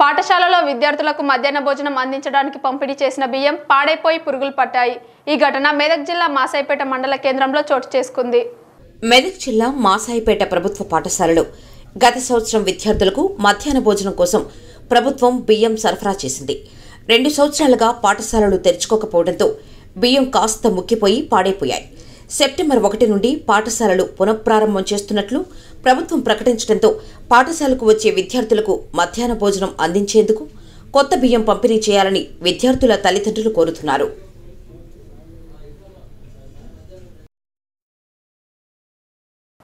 పాఠశాలలో విద్యార్థులకు మధ్యాహ్న భోజనం అందించడానికి పంపిణీ చేసిన బియ్యం పాడైపోయి పురుగులు పట్టాయి ఈ ఘటన మెదక్ జిల్లా మాసాయిపేట మండల కేంద్రంలో చోటు చేసుకుంది మెదక్ జిల్లా మాసాయిపేట ప్రభుత్వ పాఠశాలలో గత సంవత్సరం విద్యార్థులకు మధ్యాహ్న భోజనం కోసం ప్రభుత్వం బియ్యం సరఫరా చేసింది రెండు సంవత్సరాలుగా పాఠశాలలు తెరుచుకోకపోవడంతో బియ్యం కాస్త ముక్కిపోయి పాడైపోయాయి సెప్టెంబర్ ఒకటి నుండి పాఠశాలలు పునఃప్రారంభం చేస్తున్నట్లు ప్రభుత్వం ప్రకటించడంతో పాఠశాలకు వచ్చే విద్యార్థులకు మధ్యాహ్న భోజనం అందించేందుకు కొత్త బియ్యం పంపిణీ చేయాలని విద్యార్థుల తల్లిదండ్రులు కోరుతున్నారు